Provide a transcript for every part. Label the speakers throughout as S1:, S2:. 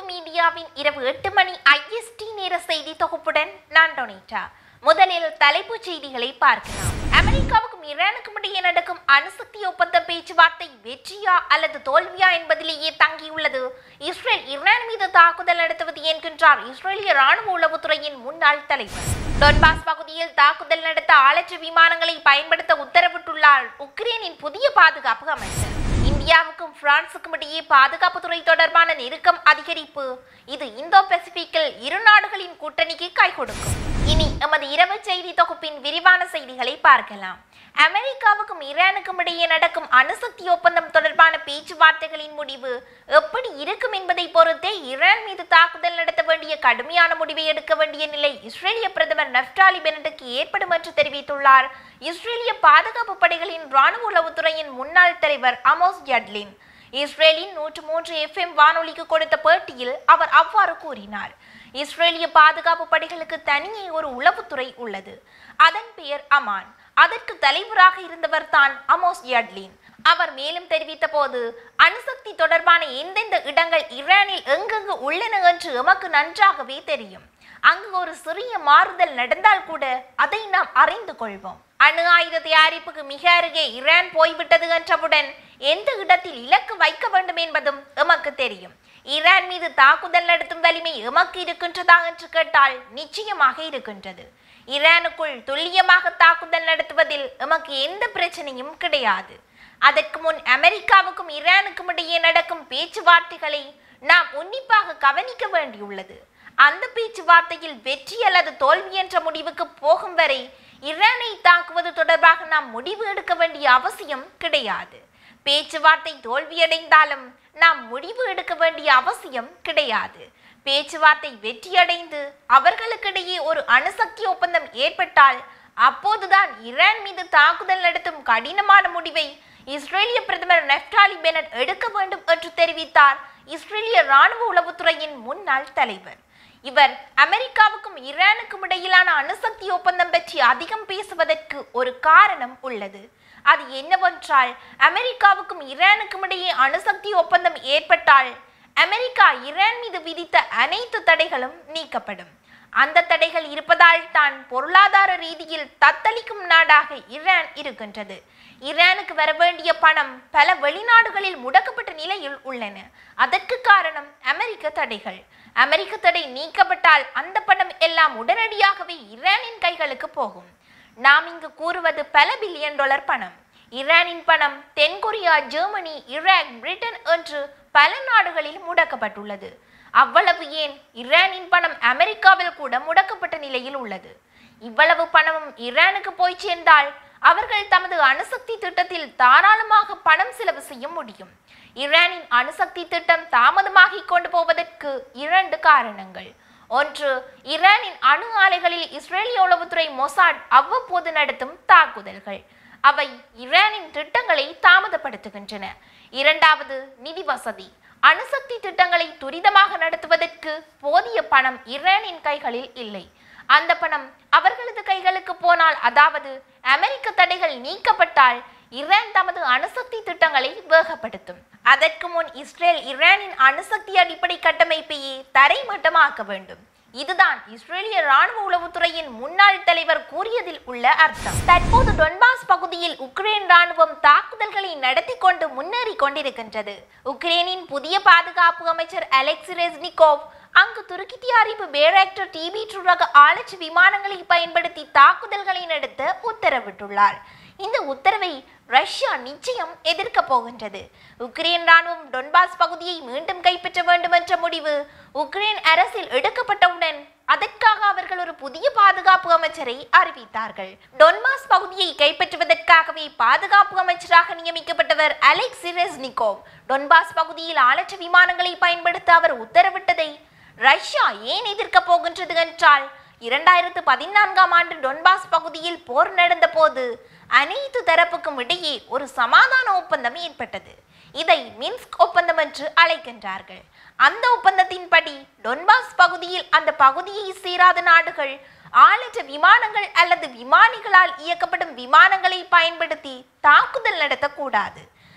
S1: மீடியாவின் இரவு எட்டு மணி ஐஎஸ்டி நேர செய்தி தொகுப்புடன் நான் டொனிட்டா முதலில் தலைப்புச் செய்திகளை பார்க்கலாம் அமெரிக்காவுக்கும் ஈரானுக்கும் இடையே நடக்கும் அணுசக்தி ஒப்பந்த பேச்சுவார்த்தை வெற்றியா அல்லது தோல்வியா என்பதிலேயே தங்கியுள்ளது இஸ்ரேல் ஈரான் மீது தாக்குதல் நடத்துவது என்கின்றார் இஸ்ரேலிய ராணுவ உளவுத்துறையின் முன்னாள் தலைவர் டொன்பாஸ் பகுதியில் தாக்குதல் நடத்த ஆளற்ற விமானங்களை பயன்படுத்த உத்தரவிட்டுள்ளார் உக்ரைனின் புதிய பாதுகாப்பு அமைச்சர் இந்தியாவுக்கும் பிரான்சுக்கும் இடையே பாதுகாப்புத்துறை தொடர்பான நெருக்கம் அதிகரிப்பு இது இந்தோ பசிபிக்கில் இரு நாடுகளின் கூட்டணிக்கு கை கொடுக்கும் இனி எமது இரவு செய்தி தொகுப்பின் விரிவான செய்திகளை பார்க்கலாம் அமெரிக்காவுக்கும் ஈரானுக்கும் இடையே நடக்கும் அணுசக்தி ஒப்பந்தம் தொடர்பான பேச்சுவார்த்தைகளின் முடிவு எப்படி இருக்கும் என்பதை பொறுத்தே ஈரான் மீது தாக்குதல் நடத்த வேண்டிய கடுமையான முடிவை எடுக்க வேண்டிய நிலை இஸ்ரேலிய பிரதமர் நப்டாலி பெனட்டுக்கு ஏற்படும் என்று தெரிவித்துள்ளார் இஸ்ரேலிய பாதுகாப்பு படைகளின் ராணுவ உளவுத்துறையின் முன்னாள் தலைவர் அமோஸ் ஜட்லின் இஸ்ரேலின் நூற்று மூன்று எஃப்எம் வானொலிக்கு கொடுத்த பேட்டியில் அவர் அவ்வாறு கூறினார் இஸ்ரேலிய பாதுகாப்பு படைகளுக்கு தனியே ஒரு உளவுத்துறை உள்ளது அதன் பெயர் அமான் அதற்கு தலைவராக இருந்தவர் தான் அமோஸ் யட்லின் அவர் மேலும் தெரிவித்த போது அணுசக்தி தொடர்பான எந்தெந்த இடங்கள் ஈரானில் எங்கெங்கு உள்ளன என்று எமக்கு நன்றாகவே தெரியும் அங்கு ஒரு சிறிய மாறுதல் நடந்தால் கூட அதை நாம் அறிந்து கொள்வோம் அணு ஆயுத தயாரிப்புக்கு மிக அருகே ஈரான் போய்விட்டது என்றவுடன் எந்த இடத்தில் இலக்கு வைக்க வேண்டும் என்பதும் எமக்கு தெரியும் ஈரான் மீது தாக்குதல் நடத்தும் வலிமை எமக்கு இருக்கின்றதா என்று கேட்டால் நிச்சயமாக இருக்கின்றது ஈரானுக்குள் துல்லியமாக தாக்குதல் நடத்துவதில் எமக்கு எந்த பிரச்சனையும் கிடையாது அதற்கு முன் அமெரிக்காவுக்கும் ஈரானுக்கும் இடையே நடக்கும் பேச்சுவார்த்தைகளை நாம் உன்னிப்பாக கவனிக்க வேண்டியுள்ளது அந்த பேச்சுவார்த்தையில் வெற்றி அல்லது தோல்வி என்ற முடிவுக்கு போகும் வரை ஈரானை தாக்குவது தொடர்பாக நாம் முடிவு எடுக்க வேண்டிய அவசியம் கிடையாது பேச்சுவார்த்தை தோல்வியடைந்தாலும் நாம் முடிவு எடுக்க வேண்டிய அவசியம் கிடையாது பேச்சுவார்த்தை வெற்றியடைந்து அவர்களுக்கிடையே ஒரு அணுசக்தி ஒப்பந்தம் ஏற்பட்டால் அப்போதுதான் ஈரான் மீது தாக்குதல் நடத்தும் கடினமான முடிவை இஸ்ரேலிய பிரதமர் நெப்டாலி பெனட் எடுக்க வேண்டும் என்று தெரிவித்தார் இஸ்ரேலிய ராணுவ உளவுத்துறையின் முன்னாள் தலைவர் இவர் அமெரிக்காவுக்கும் ஈரானுக்கும் இடையிலான அணுசக்தி ஒப்பந்தம் பற்றி அதிகம் பேசுவதற்கு ஒரு காரணம் உள்ளது அது என்னவென்றால் அமெரிக்காவுக்கும் ஈரானுக்கும் இடையே அணுசக்தி ஒப்பந்தம் ஏற்பட்டால் அமெரிக்கா ஈரான் மீது விதித்த அனைத்து தடைகளும் நீக்கப்படும் அந்த தடைகள் இருப்பதால் தான் பொருளாதார ரீதியில் தத்தளிக்கும் நாடாக ஈரான் இருக்கின்றது ஈரானுக்கு வர வேண்டிய பணம் பல வெளிநாடுகளில் முடக்கப்பட்ட நிலையில் உள்ளன அதற்கு காரணம் அமெரிக்க தடைகள் அமெரிக்க தடை நீக்கப்பட்டால் அந்த பணம் எல்லாம் உடனடியாகவே ஈரானின் கைகளுக்கு போகும் நாம் இங்கு கூறுவது பல பில்லியன் டாலர் பணம் ஈரானின் பணம் தென்கொரியா ஜெர்மனி ஈராக் பிரிட்டன் என்று பல நாடுகளில் முடக்கப்பட்டுள்ளது அவ்வளவு ஏன் ஈரானின் பணம் அமெரிக்காவில் கூட முடக்கப்பட்ட நிலையில் உள்ளது இவ்வளவு பணமும் ஈரானுக்கு போய் சேர்ந்தால் அவர்கள் தமது அணுசக்தி திட்டத்தில் தாராளமாக பணம் செலவு செய்ய முடியும் ஈரானின் அணுசக்தி திட்டம் தாமதமாகிக் கொண்டு போவதற்கு இரண்டு காரணங்கள் ஒன்று ஈரானின் அணு ஆலைகளில் இஸ்ரேலிய உளவுத்துறை மொசாட் அவ்வப்போது நடத்தும் தாக்குதல்கள் அவை ஈரானின் திட்டங்களை தாமதப்படுத்துகின்றன இரண்டாவது நிதி வசதி அணுசக்தி திட்டங்களை துரிதமாக நடத்துவதற்கு போதிய பணம் ஈரானின் கைகளில் இல்லை அந்த பணம் அவர்களது கைகளுக்கு போனால் அதாவது அமெரிக்க தடைகள் நீக்கப்பட்டால் ஈரான் தமது அணுசக்தி திட்டங்களை வேகப்படுத்தும் அதற்கு முன் இஸ்ரேல் ஈரானின் அணுசக்தி அடிப்படை கட்டமைப்பையே தரைமட்டமாக்க வேண்டும் இதுதான் இஸ்ரேலிய ராணுவ உளவுத்துறையின் முன்னாள் தலைவர் கூறியதில் உள்ள அர்த்தம் தற்போது டொன்பாஸ் பகுதியில் உக்ரைன் ராணுவம் தாக்குதல்களை நடத்தி கொண்டு முன்னேறி கொண்டிருக்கின்றது உக்ரைனின் புதிய பாதுகாப்பு அமைச்சர் அலெக்சி ரெஸ்னிகோவ் அங்கு துருக்கி தயாரிப்பு பேராக்டர் டிபி ரக ஆளச்சு விமானங்களை பயன்படுத்தி தாக்குதல்களை நடத்த உத்தரவிட்டுள்ளார் இந்த உத்தரவை ரஷ்யா நிச்சயம் எதிர்க்க போகின்றது உக்ரைன் ராணுவம் டொன்பாஸ் பகுதியை மீண்டும் கைப்பற்ற வேண்டும் என்ற முடிவு உக்ரைன் அரசில் எடுக்கப்பட்டவுடன் அதற்காக அவர்கள் ஒரு புதிய பாதுகாப்பு அமைச்சரை அறிவித்தார்கள் டொன்பாஸ் பகுதியை கைப்பற்றுவதற்காகவே பாதுகாப்பு அமைச்சராக நியமிக்கப்பட்டவர் அலெக்சி ரெஸ்னிகோவ் டொன்பாஸ் பகுதியில் ஆளற்ற விமானங்களை பயன்படுத்த அவர் உத்தரவிட்டதை ரஷ்யா ஏன் எதிர்க்க போகின்றது என்றால் இரண்டாயிரத்து பதினான்காம் ஆண்டு டொன்பாஸ் பகுதியில் போர் நடந்த போது அனைத்து தரப்புக்கும் இடையே ஒரு சமாதான ஒப்பந்தம் ஏற்பட்டது இதை மின்ஸ்க் ஒப்பந்தம் என்று அழைக்கின்றார்கள் அந்த ஒப்பந்தத்தின்படி டொன்பாஸ் பகுதியில் அந்த பகுதியை சேராத நாடுகள் ஆளற்ற விமானங்கள் அல்லது விமானிகளால் இயக்கப்படும் விமானங்களை பயன்படுத்தி தாக்குதல் நடத்தக்கூடாது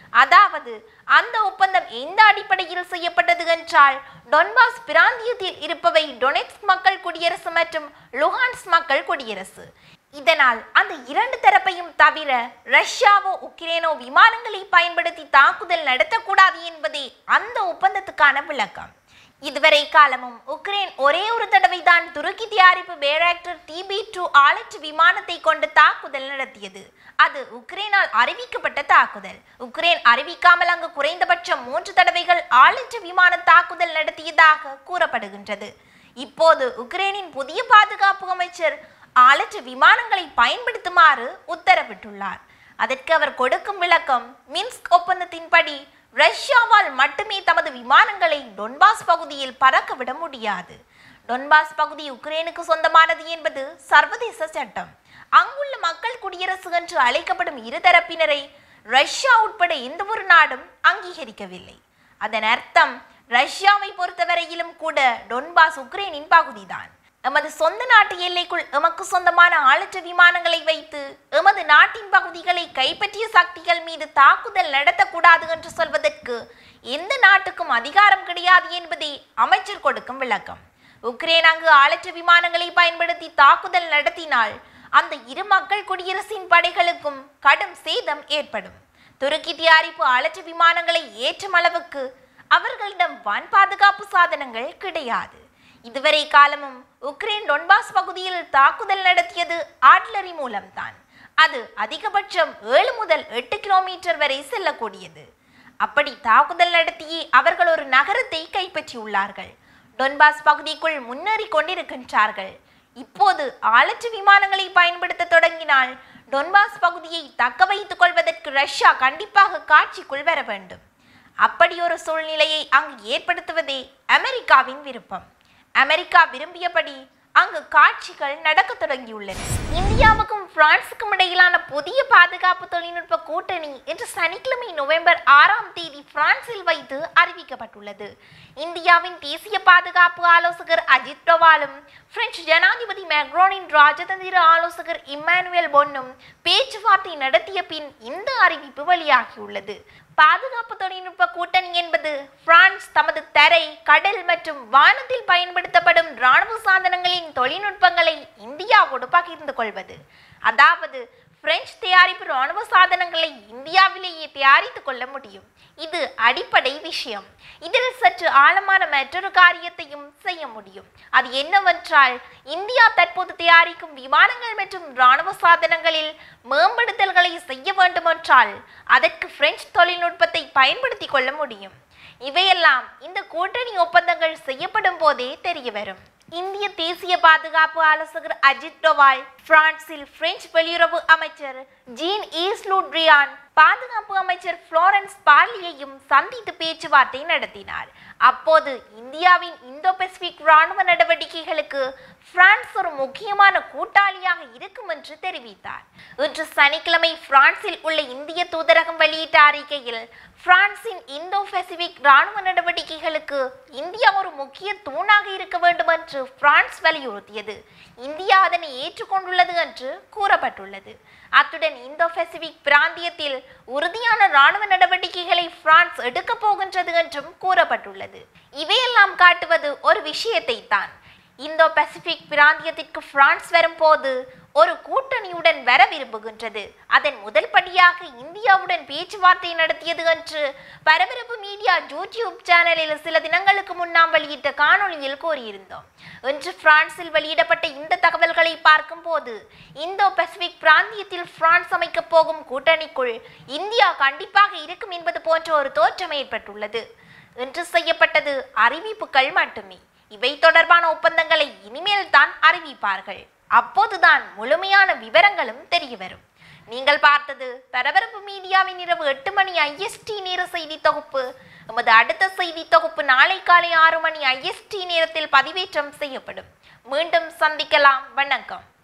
S1: அதாவது அந்த ஒப்பந்தம் எந்த அடிப்படையில் செய்யப்பட்டது என்றால் டொன்பாஸ் பிராந்தியத்தில் இருப்பவை டொனெட்ஸ்க் மக்கள் குடியரசு மற்றும் லுஹான்ஸ் மக்கள் குடியரசு இதனால் அந்த இரண்டு தரப்பையும் தவிர ரஷ்யாவோ உக்ரைனோ விமானங்களை பயன்படுத்தி தாக்குதல் நடத்தக்கூடாது என்பதே அந்த ஒப்பந்தத்துக்கான விளக்கம் இதுவரை காலமும் உக்ரைன் ஒரே ஒரு தடவை தான் துருக்கி தயாரிப்பு பேராக்டர் டிபி டூ ஆளற்று விமானத்தை கொண்டு தாக்குதல் நடத்தியது அது உக்ரைனால் அறிவிக்கப்பட்ட தாக்குதல் உக்ரைன் அறிவிக்காமல் அங்கு குறைந்தபட்சம் மூன்று தடவைகள் ஆளற்று விமான தாக்குதல் நடத்தியதாக கூறப்படுகின்றது இப்போது உக்ரைனின் புதிய பாதுகாப்பு அமைச்சர் ஆளற்ற விமானங்களை பயன்படுத்துமாறு உத்தரவிட்டுள்ளார் அதற்கு அவர் கொடுக்கும் விளக்கம் மின்ஸ்க் ஒப்பந்தத்தின்படி ரஷ்யாவால் மட்டுமே தமது விமானங்களை டொன்பாஸ் பகுதியில் பறக்க விட முடியாது டொன்பாஸ் பகுதி உக்ரைனுக்கு சொந்தமானது என்பது சர்வதேச சட்டம் அங்குள்ள மக்கள் குடியரசு என்று அழைக்கப்படும் இருதரப்பினரை ரஷ்யா உட்பட எந்த ஒரு நாடும் அங்கீகரிக்கவில்லை அதன் அர்த்தம் ரஷ்யாவை பொறுத்தவரையிலும் கூட டொன்பாஸ் உக்ரைனின் பகுதிதான் எமது சொந்த நாட்டு எல்லைக்குள் எமக்கு சொந்தமான ஆளற்ற விமானங்களை வைத்து எமது நாட்டின் பகுதிகளை கைப்பற்றிய சக்திகள் மீது தாக்குதல் நடத்தக்கூடாது என்று சொல்வதற்கு எந்த நாட்டுக்கும் அதிகாரம் கிடையாது என்பதே அமைச்சர் கொடுக்கும் விளக்கம் உக்ரைன் அங்கு ஆளற்ற விமானங்களை பயன்படுத்தி தாக்குதல் நடத்தினால் அந்த இரு மக்கள் குடியரசின் படைகளுக்கும் கடும் சேதம் ஏற்படும் துருக்கி தயாரிப்பு ஆளற்ற விமானங்களை ஏற்றும் அளவுக்கு அவர்களிடம் வான் பாதுகாப்பு சாதனங்கள் கிடையாது இதுவரை காலமும் உக்ரைன் டொன்பாஸ் பகுதியில் தாக்குதல் நடத்தியது ஆட்லரி மூலம்தான் அது அதிகபட்சம் ஏழு முதல் எட்டு கிலோமீட்டர் வரை செல்லக்கூடியது அப்படி தாக்குதல் நடத்தியே அவர்கள் ஒரு நகரத்தை கைப்பற்றியுள்ளார்கள் டொன்பாஸ் பகுதிக்குள் முன்னேறி கொண்டிருக்கின்றார்கள் இப்போது ஆளற்று விமானங்களை பயன்படுத்த தொடங்கினால் டொன்பாஸ் பகுதியை தக்க வைத்துக் கொள்வதற்கு ரஷ்யா கண்டிப்பாக காட்சிக்குள் வர வேண்டும் அப்படி ஒரு சூழ்நிலையை அங்கு ஏற்படுத்துவதே அமெரிக்காவின் விருப்பம் அமெரிக்கா விரும்பியபடி அங்கு காட்சிகள் நடக்க தொடங்கியுள்ளன இந்தியாவுக்கும் பிரான்சுக்கும் இடையிலான புதிய பாதுகாப்பு தொழில்நுட்ப கூட்டணி இன்று சனிக்கிழமை நவம்பர் ஆறாம் தேதி பிரான்சில் வைத்து அறிவிக்கப்பட்டுள்ளது இந்தியாவின் தேசிய பாதுகாப்பு ஆலோசகர் அஜித் டோவாலும் பிரெஞ்சு ஜனாதிபதி மேக்ரோனின் ராஜதந்திர ஆலோசகர் இம்மானுவேல் பொன்னும் பேச்சுவார்த்தை நடத்திய பின் இந்த அறிவிப்பு வெளியாகியுள்ளது பாதுகாப்பு தொழில்நுட்ப கூட்டணி என்பது பிரான்ஸ் தமது தரை கடல் மற்றும் வானத்தில் பயன்படுத்தப்படும் இராணுவ சாதனங்களின் தொழில்நுட்பங்களை இந்தியாவோடு பகிர்ந்து கொள்வது அதாவது பிரெஞ்சு தயாரிப்பு இராணுவ சாதனங்களை இந்தியாவிலேயே தயாரித்துக் கொள்ள முடியும் இது அடிப்படை விஷயம் இதில் சற்று ஆழமான மற்றொரு காரியத்தையும் செய்ய முடியும் அது என்னவென்றால் இந்தியா தற்போது தயாரிக்கும் விமானங்கள் மற்றும் இராணுவ சாதனங்களில் மேம்படுத்தல்களை செய்ய வேண்டுமென்றால் அதற்கு பிரெஞ்சு தொழில்நுட்பத்தை பயன்படுத்திக் கொள்ள முடியும் இவையெல்லாம் இந்த கூட்டணி ஒப்பந்தங்கள் செய்யப்படும் போதே தெரிய வரும் இந்திய தேசிய பாதுகாப்பு ஆலோசகர் அஜித் டோவால் பிரான்சில் பிரெஞ்சு வெளியுறவு அமைச்சர் ஜீன் ஈஸ்லூட்ரியான் பாதுகாப்பு அமைச்சர் புளோரன்ஸ் பார்லியையும் சந்தித்து பேச்சுவார்த்தை நடத்தினார் அப்போது இந்தியாவின் இந்தோ பசிபிக் ராணுவ நடவடிக்கைகளுக்கு பிரான்ஸ் ஒரு முக்கியமான கூட்டாளியாக இருக்கும் என்று தெரிவித்தார் இன்று சனிக்கிழமை பிரான்சில் உள்ள இந்திய தூதரகம் வெளியிட்ட அறிக்கையில் பிரான்சின் இந்தோ பசிபிக் ராணுவ நடவடிக்கைகளுக்கு இந்தியா ஒரு முக்கிய தூணாக இருக்க வேண்டும் என்று பிரான்ஸ் வலியுறுத்தியது இந்தியா அதனை ஏற்றுக்கொண்டுள்ளது என்று கூறப்பட்டுள்ளது அத்துடன் இந்தோ பசிபிக் பிராந்தியத்தில் உறுதியான ராணுவ நடவடிக்கைகளை பிரான்ஸ் எடுக்கப் போகின்றது என்றும் கூறப்பட்டுள்ளது இவையெல்லாம் காட்டுவது ஒரு விஷயத்தை தான் இந்தோ பசிபிக் பிராந்தியத்திற்கு பிரான்ஸ் வரும்போது ஒரு கூட்டணியுடன் வர விரும்புகின்றது அதன் முதல் படியாக இந்தியாவுடன் பேச்சுவார்த்தை நடத்தியது என்று பரபரப்பு மீடியா யூடியூப் சேனலில் சில தினங்களுக்கு முன்னாம் வெளியிட்ட காணொளியில் கூறியிருந்தோம் இன்று பிரான்சில் வெளியிடப்பட்ட இந்த தகவல்களை பார்க்கும்போது இந்தோ பசிபிக் பிராந்தியத்தில் பிரான்ஸ் அமைக்கப் போகும் கூட்டணிக்குள் இந்தியா கண்டிப்பாக இருக்கும் என்பது போன்ற ஒரு தோற்றம் ஏற்பட்டுள்ளது இன்று செய்யப்பட்டது அறிவிப்புகள் மட்டுமே இவை தொடர்பான ஒப்பந்தங்களை இனிமேல் தான் அறிவிப்பார்கள் அப்போதுதான் முழுமையான விவரங்களும் தெரிய வரும் நீங்கள் பார்த்தது பரபரப்பு மீடியாவின் இரவு எட்டு மணி ஐஎஸ்டி நேர செய்தி தொகுப்பு எமது அடுத்த செய்தி தொகுப்பு நாளை காலை ஆறு மணி ஐஎஸ்டி நேரத்தில் பதிவேற்றம் செய்யப்படும் மீண்டும் சந்திக்கலாம் வணக்கம்